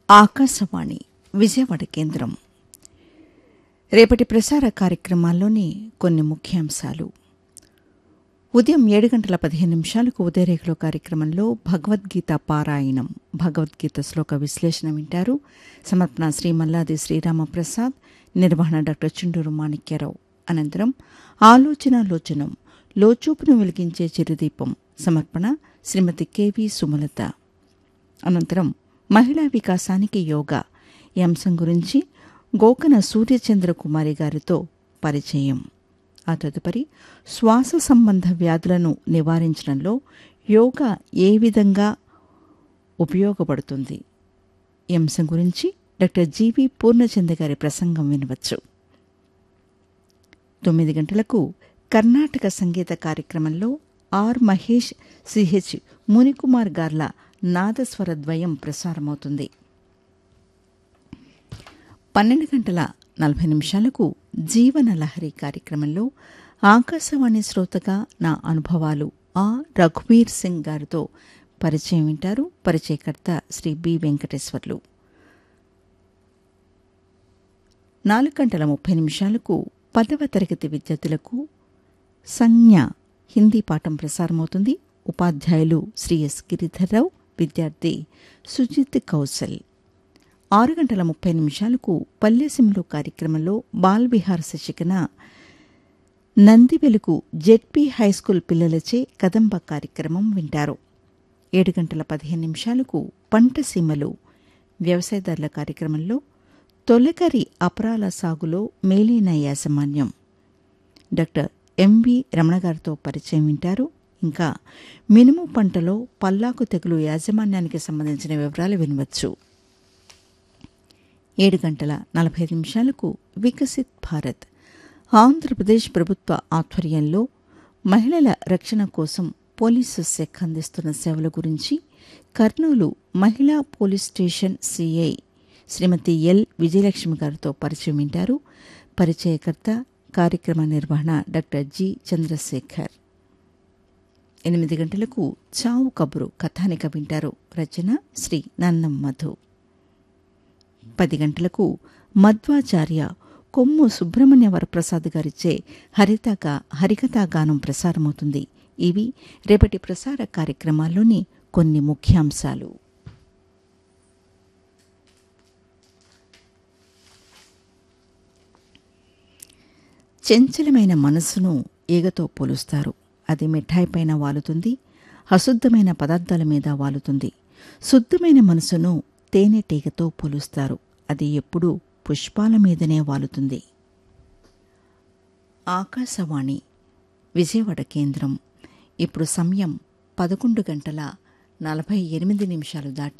ఆకాశవాణి విజయవాడ కేంద్రం రేపటి ప్రసార కార్యక్రమాల్లోని కొన్ని ముఖ్యాంశాలు ఉదయం ఏడు గంటల పదిహేను నిమిషాలకు ఉదయరేఖలో కార్యక్రమంలో భగవద్గీత పారాయణం భగవద్గీత శ్లోక విశ్లేషణ వింటారు సమర్పణ శ్రీ మల్లాది శ్రీరామప్రసాద్ నిర్వహణ డాక్టర్ చుండూరు మాణిక్యరావు అనంతరం ఆలోచన లోచనం లోచూపును వెలిగించే చిరుదీపం సమర్పణ శ్రీమతి కెవి సుమలత అనంతరం మహిళా వికాసానికి యోగా ఈ అంశం గురించి గోకన సూర్యచంద్ర కుమారి గారితో పరిచయం ఆ తదుపరి శ్వాస సంబంధ వ్యాధులను నివారించడంలో యోగా ఏ విధంగా ఉపయోగపడుతుంది ఈ అంశం గురించి డాక్టర్ జీవి పూర్ణచంద్ర గారి ప్రసంగం వినవచ్చు తొమ్మిది గంటలకు కర్ణాటక సంగీత కార్యక్రమంలో ఆర్ మహేష్ సిహెచ్ మునికుమార్ గార్ల నాదస్వర ద్వయం ప్రసారమవుతుంది పన్నెండు గంటల నలభై నిమిషాలకు జీవన లహరి కార్యక్రమంలో ఆకాశవాణి శ్రోతగా నా అనుభవాలు ఆ రఘువీర్ సింగ్ గారితో పరిచయం వింటారు పరిచయకర్త శ్రీ బి వెంకటేశ్వర్లు నాలుగు గంటల ముప్పై నిమిషాలకు పదవ తరగతి విద్యార్థులకు సంజ్ఞ హిందీ పాఠం ప్రసారమవుతుంది ఉపాధ్యాయులు శ్రీ ఎస్ గిరిధర్రావు విద్యార్థి సుజిత్ కౌశల్ ఆరు గంటల ముప్పై నిమిషాలకు పల్లెసిమ్లో కార్యక్రమంలో బాల్ విహార్ శశికన నంది వెలుగు జెడ్పీ హైస్కూల్ పిల్లలచే కదంబ కార్యక్రమం వింటారు ఏడు గంటల పదిహేను నిమిషాలకు పంట సీమలు వ్యవసాయదారుల కార్యక్రమంలో తొలకరి అపరాల సాగులో మేలైన యాజమాన్యం డాక్టర్ ఎంవి రమణ గారితో పరిచయం వింటారు ఇంకా మినుము పంటలో పల్లాకు తెగులు యాజమాన్యానికి సంబంధించిన వివరాలు వినవచ్చు ఏడు గంటల నలభై నిమిషాలకు వికసిత్ భారత్ ఆంధ్రప్రదేశ్ ప్రభుత్వ ఆధ్వర్యంలో మహిళల రక్షణ కోసం పోలీసు శాఖ అందిస్తున్న సేవల గురించి కర్నూలు మహిళా police station CI Shrimati L Vijayalakshmi గారితో పరిచయం వింటారు పరిచయకర్త కార్యక్రమ నిర్వహణ డాక్టర్ జి చంద్రశేఖర్ ఎనిమిది గంటలకు చావు కబురు కథానిక వింటారు రచన శ్రీ నన్నం మధు పది గంటలకు మధ్వాచార్య కొమ్ము సుబ్రహ్మణ్య వరప్రసాద్ గారిచే హరితగా హరికథా గానం ప్రసారమవుతుంది ఇవి రేపటి ప్రసార కార్యక్రమాల్లోని కొన్ని ముఖ్యాంశాలు చంచలమైన మనస్సును ఈగతో పోలుస్తారు అది మిఠాయి పైన వాలుతుంది అశుద్ధమైన పదార్థాల మీద వాలుతుంది శుద్ధమైన మనసును తేనెటీగతో పోలుస్తారు అది ఎప్పుడూ పుష్పాల మీదనే వాలుతుంది ఆకాశవాణి విజయవాడ కేంద్రం ఇప్పుడు సమయం పదకొండు గంటల నలభై ఎనిమిది నిమిషాలు దాటి